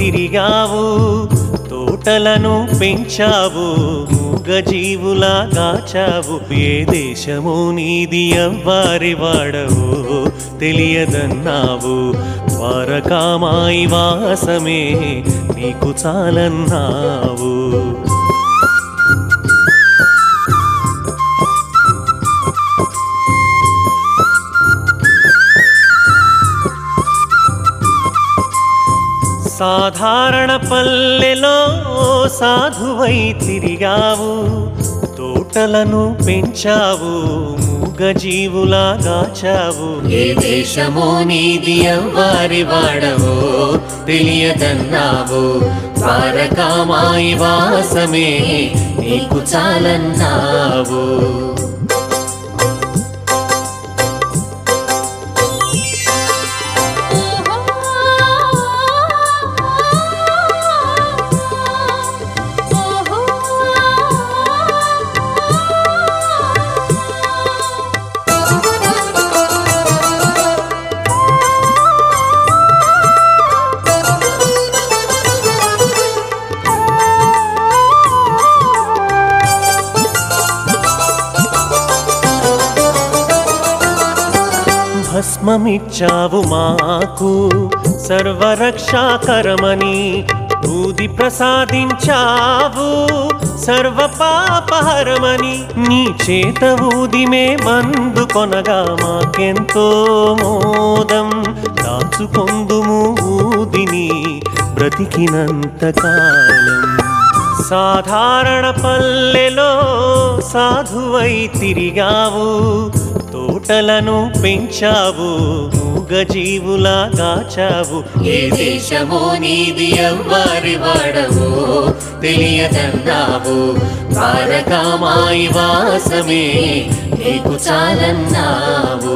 తిరిగావు తోటలను పెంచావు మూగజీవులా కాచావు ఏ దేశము నీది ఎవ్వారి వాడవు తెలియదన్నావు ద్వారకామాయి వాసమే నీకు చాలన్నావు సాధారణ పల్లెలో సాధువై తిరిగావు తోటలను పెంచావు మూగజీవులా గాచావు ఏ దేశమో నీది ఎవ్వారి వాడవో తెలియదన్నావు ద్వారకామాయి వాసమే నీకు చాలన్నావు భస్మమిచ్చావు మాకు సర్వరక్షాకరమని బూది ప్రసాదించావు సర్వ పాపహరమని నీ చేత ఊదిమే మందు కొనగా మాకెంతో మోదం దాచుకొందుము ఊదిని బ్రతికినంత కాలం సాధారణ పల్లెలో సాధువై తిరిగావు తోటలను పెంచావు మూగజీవులా కాచావు ఏ దేశమో నీది ఎవ్వరి వాడవు తెలియదన్నావు తారకామాయి వాసమే నీకు చాలన్నావు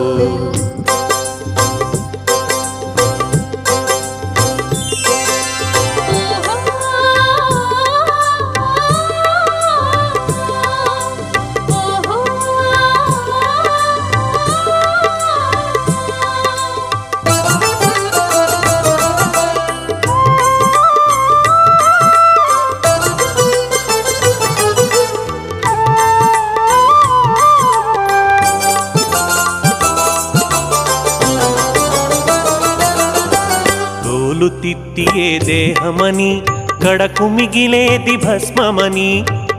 తోలు తిత్తియే దేహమని కడకు మిగిలేది భస్మమని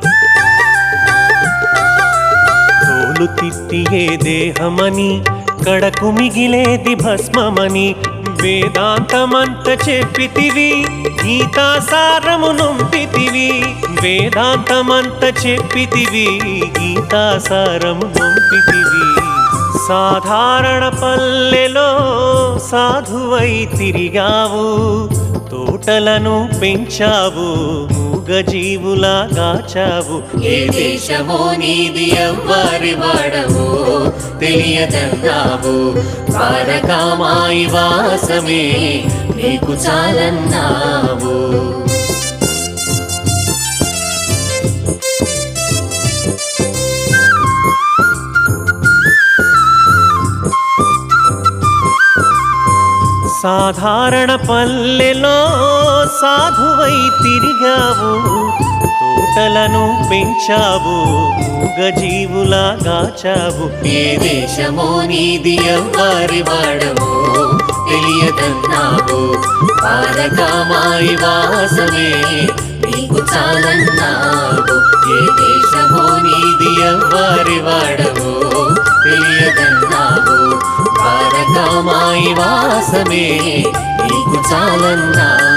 తోలు తిత్తియే దేహమని కడకు మిగిలేది భస్మమని వేదాంతమంత చెప్పితివి గీతాసారము నొంపితివి వేదాంతమంత చెప్పితివి గీతాసారము నొంపితివి సాధారణ పల్లెలో సాధువై తిరిగావు తోటలను పెంచావు మూగజీవులా కాచావు ఏ దేశమో నీది ఎవ్వరి వాడవు తెలియదన్నావు తారకామాయి వాసమే నీకు చాలన్నావు సాధారణ పల్లెలో సాధువై తిరిగావు తోటలను పెంచావు మూగజీవులా గాచావు ఏ దేశమో నీది ఎవ్వరి వాడవు తెలియదన్నావు తారకామాయి వాసమే నీకు చాలన్నావు ఏ దేశమో నీది ఎవ్వరి వాడవు తెలియదన్నావు తారకామాయి వాసమే నీకు చాలన్నావు